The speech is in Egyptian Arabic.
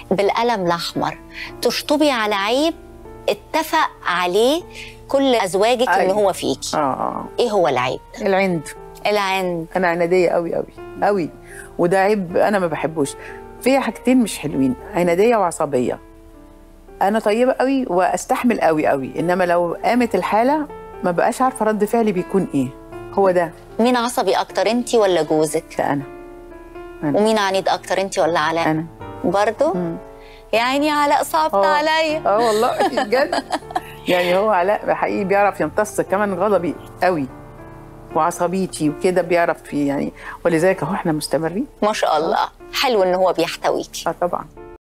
بالقلم الاحمر تشطبي على عيب اتفق عليه كل ازواجك ان أيوة. هو فيكي اه اه ايه هو العيب العند العند انا عناديه قوي قوي قوي وده عيب انا ما بحبوش فيها حاجتين مش حلوين عناديه وعصبيه انا طيبه قوي واستحمل قوي قوي انما لو قامت الحاله ما بقاش عارفه رد فعلي بيكون ايه هو ده مين عصبي اكتر انت ولا جوزك ده انا ومين عنيد اكتر انت ولا علاء انا برضو مم. يا عيني علاء صعبت آه. عليا اه والله بجد يعني هو علاء حقيقي بيعرف يمتص كمان غضبي قوي وعصبيتي وكده بيعرف يعني ولذلك اهو احنا مستمرين ما شاء الله حلو ان هو بيحتويكي اه طبعا